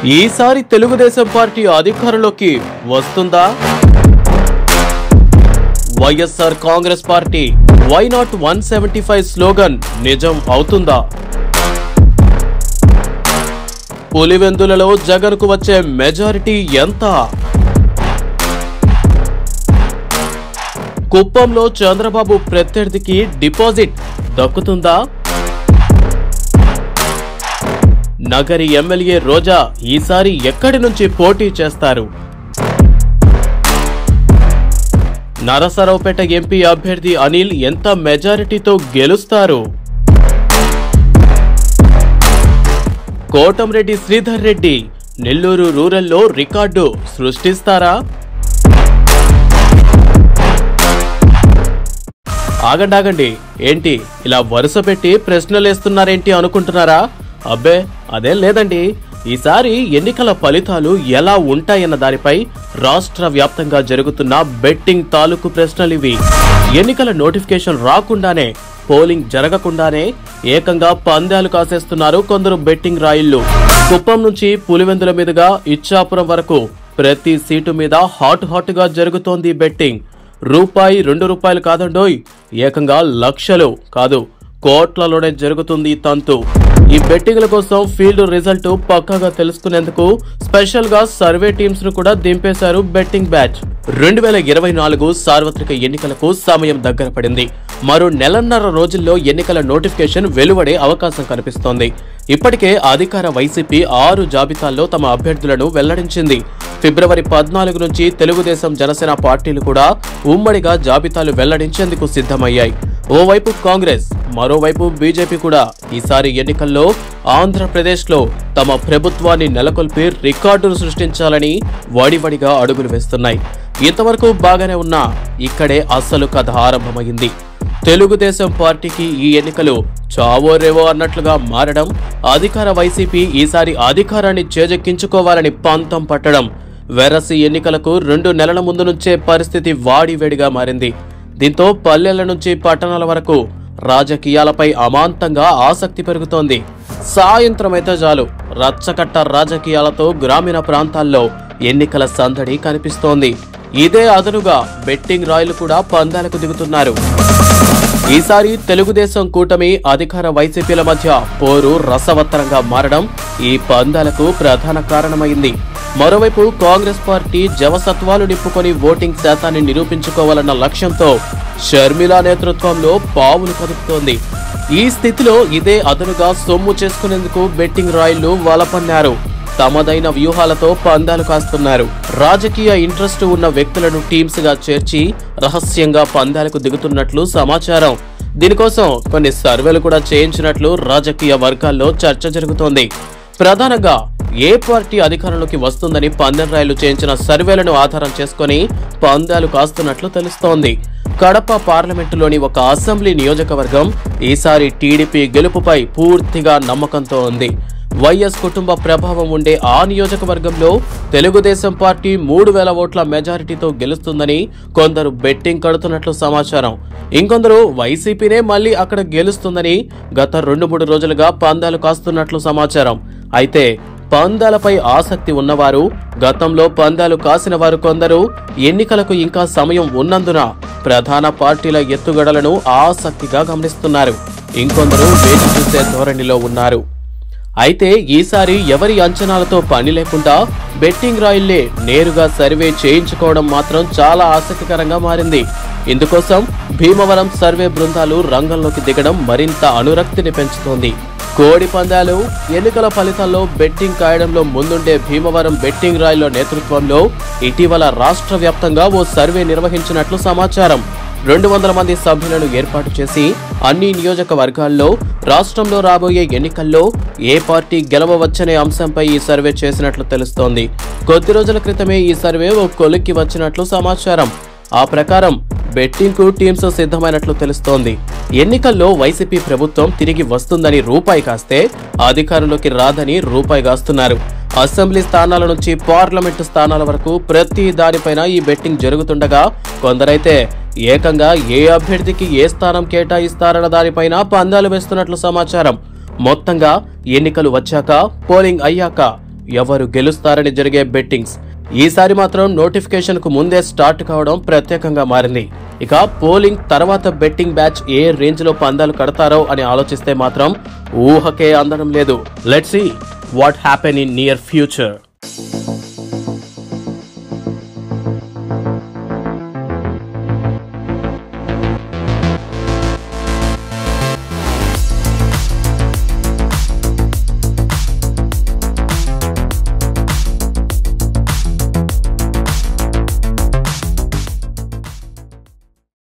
ఈసారి తెలుగుదేశం పార్టీ అధికారంలోకి వస్తుందా YSR Congress party why not one seventy five slogan నిజం అవుతుందా పులివెందులలో జగన్కు వచ్చే మెజారిటీ ఎంత కుప్పంలో చంద్రబాబు ప్రత్యర్థికి డిపాజిట్ దక్కుతుందా నగరి ఎమ్మెల్యే రోజా ఈసారి ఎక్కడి నుంచి పోటీ చేస్తారు నరసరావుపేట ఎంపీ అభ్యర్థి అనిల్ ఎంత మెజారిటీతో గెలుస్తారు కోటంరెడ్డి శ్రీధర్ రెడ్డి నెల్లూరు రూరల్లో రికార్డు సృష్టిస్తారా ఆగండి ఆగండి ఏంటి ఇలా వరుస పెట్టి ప్రశ్నలేస్తున్నారేంటి అనుకుంటున్నారా అబ్బే అదేం లేదండి ఈసారి ఎన్నికల ఫలితాలు ఎలా ఉంటాయన్న దానిపై రాష్ట్ర వ్యాప్తంగా జరుగుతున్న బెట్టింగ్ తాలూకు ప్రశ్నలివి ఎన్నికల నోటిఫికేషన్ రాకుండానే పోలింగ్ జరగకుండానే ఏకంగా పందాలు కాసేస్తున్నారు కొందరు బెట్టింగ్ రాయిళ్లు కుప్పం నుంచి పులివెందుల మీదుగా ఇచ్చాపురం వరకు ప్రతి సీటు మీద హాట్ హాట్ గా జరుగుతోంది బెట్టింగ్ రూపాయి రెండు రూపాయలు కాదండోయ్ ఏకంగా లక్షలు కాదు కోట్లలోనే జరుగుతుంది ఈ తంతు ఈ బెట్టింగ్ల కోసం ఫీల్డ్ రిజల్ట్ పక్కాగా తెలుసుకునేందుకు స్పెషల్ గా సర్వే టీమ్స్ ను కూడా దింపేశారు బెట్టింగ్ బ్యాచ్ రెండు వేల ఇరవై నాలుగు సార్వత్రిక ఎన్నికలకు సమయం దగ్గర పడింది మరో నెలన్నర రోజుల్లో ఎన్నికల నోటిఫికేషన్ వెలువడే అవకాశం కనిపిస్తోంది ఇప్పటికే అధికార వైసీపీ ఆరు జాబితాల్లో తమ అభ్యర్థులను వెల్లడించింది ఫిబ్రవరి పద్నాలుగు నుంచి తెలుగుదేశం జనసేన పార్టీలు కూడా ఉమ్మడిగా జాబితాలు వెల్లడించేందుకు సిద్ధమయ్యాయి ఓవైపు కాంగ్రెస్ మరోవైపు బీజేపీ కూడా ఈసారి ఎన్నికల్లో ఆంధ్రప్రదేశ్లో తమ ప్రభుత్వాన్ని నెలకొల్పి రికార్డులు సృష్టించాలని వడివడిగా అడుగులు వేస్తున్నాయి ఇంతవరకు బాగానే ఉన్నా ఇక్కడే అసలు కథ ఆరంభమైంది తెలుగుదేశం పార్టీకి ఈ ఎన్నికలు చావో రేవో అన్నట్లుగా మారడం అధికార వైసీపీ ఈసారి అధికారాన్ని చేజెక్కించుకోవాలని పంతం పట్టడం వెరసి ఎన్నికలకు రెండు నెలల ముందు నుంచే పరిస్థితి వాడివేడిగా మారింది దీంతో పల్లెల నుంచి పట్టణాల వరకు రాజకీయాలపై అమాంతంగా ఆసక్తి పెరుగుతోంది సాయంత్రం అయితే చాలు రచ్చకట్ట రాజకీయాలతో గ్రామీణ ప్రాంతాల్లో ఎన్నికల సందడి కనిపిస్తోంది ఇదే అదనుగా బెట్టింగ్ రాయలు కూడా పందాలకు దిగుతున్నారు ఈసారి తెలుగుదేశం కూటమి అధికార వైసీపీల మధ్య పోరు రసవత్తరంగా మారడం ఈ పందాలకు ప్రధాన కారణమైంది మరోవైపు కాంగ్రెస్ పార్టీ జవసత్వాలు నింపుకొని ఓటింగ్ శాతాన్ని నిరూపించుకోవాలన్న లక్ష్యంతో షర్మిల నేతృత్వంలో పావులు కదుపుతోంది ఈ స్థితిలో ఇదే అదనుగా సొమ్ము చేసుకునేందుకు బెట్టింగ్ రాయిళ్లు వలపన్నారు తమదైన వ్యూహాలతో పందాలు కాస్తున్నారు రాజకీయ ఇంట్రెస్ట్ ఉన్న వ్యక్తులను టీమ్స్ గా చేర్చి రహస్యంగా పందాలకు దిగుతున్నట్లు సమాచారం దీనికోసం కొన్ని సర్వేలు కూడా చేయించినట్లు రాజకీయ వర్గాల్లో చర్చ జరుగుతోంది ప్రధానంగా ఏ పార్టీ అధికారంలోకి వస్తుందని పందెం రాయలు చేయించిన సర్వేలను ఆధారం చేసుకొని పందాలు కాస్తున్నట్లు తెలుస్తోంది కడప పార్లమెంటులోని ఒక అసెంబ్లీ నియోజకవర్గం ఈసారి టీడీపీ గెలుపుపై పూర్తిగా నమ్మకంతో ఉంది వైఎస్ కుటుంబ ప్రభావం ఉండే ఆ నియోజకవర్గంలో తెలుగుదేశం పార్టీ మూడు వేల ఓట్ల మెజారిటీతో గెలుస్తుందని కొందరు బెట్టింగ్ కడుతున్నట్లు సమాచారం ఇంకొందరు వైసీపీనే మళ్ళీ అక్కడ గెలుస్తుందని గత రెండు మూడు రోజులుగా పందాలు కాస్తున్నట్లు సమాచారం అయితే పందాలపై ఆసక్తి ఉన్నవారు గతంలో పందాలు కాసిన వారు కొందరు ఎన్నికలకు ఇంకా సమయం ఉన్నందున ప్రధాన పార్టీల ఎత్తుగడలను ఆసక్తిగా గమనిస్తున్నారు ఇంకొందరు వేచి చూసే ధోరణిలో ఉన్నారు అయితే ఈసారి ఎవరి అంచనాలతో పని లేకుండా బెట్టింగ్ రాయిల్లే నేరుగా సర్వే చేయించుకోవడం మాత్రం చాలా ఆసక్తికరంగా మారింది ఇందుకోసం భీమవరం సర్వే బృందాలు రంగంలోకి దిగడం మరింత అనురక్తిని పెంచుతోంది కోడి పందాలు ఎన్నికల ఫలితాల్లో బెట్టింగ్ కాయడంలో ముందుండే భీమవరం బెట్టింగ్ రాయిల నేతృత్వంలో ఇటీవల రాష్ట్ర వ్యాప్తంగా ఓ సర్వే నిర్వహించినట్లు సమాచారం రెండు వందల మంది సభ్యులను ఏర్పాటు చేసి అన్ని నియోజకవర్గాల్లో రాష్ట్రంలో రాబోయే ఎన్నికల్లో ఏ పార్టీ గెలవవచ్చనే అంశంపై ఈ సర్వే చేసినట్లు తెలుస్తోంది కొద్ది రోజుల క్రితమే ఈ సర్వే ఓ కొలిక్కి వచ్చినట్లు సమాచారం ఆ ప్రకారం బెట్టింగ్ కు టీమ్స్ సిద్ధమైనట్లు తెలుస్తోంది ఎన్నికల్లో వైసీపీ ప్రభుత్వం తిరిగి వస్తుందని రూపాయి కాస్తే అధికారంలోకి రాదని రూపాయి కాస్తున్నారు అసెంబ్లీ స్థానాల నుంచి పార్లమెంటు స్థానాల వరకు ప్రతి దానిపైన ఈ బెట్టింగ్ జరుగుతుండగా కొందరైతే ఏకంగా ఏ అభ్యర్థికి ఏ స్థానం కేటాయిస్తారన్న దానిపైన పందాలు వేస్తున్నట్లు సమాచారం మొత్తంగా ఎన్నికలు వచ్చాక పోలింగ్ అయ్యాక ఎవరు గెలుస్తారని జరిగే బెట్టింగ్స్ ఈసారి మాత్రం నోటిఫికేషన్ కు ముందే స్టార్ట్ కావడం ప్రత్యేకంగా మారింది ఇక పోలింగ్ తర్వాత బెట్టింగ్ బ్యాచ్ ఏ రేంజ్ లో పందాలు కడతారో అని ఆలోచిస్తే మాత్రం ఊహకే అందడం లేదు let's see what happen in near future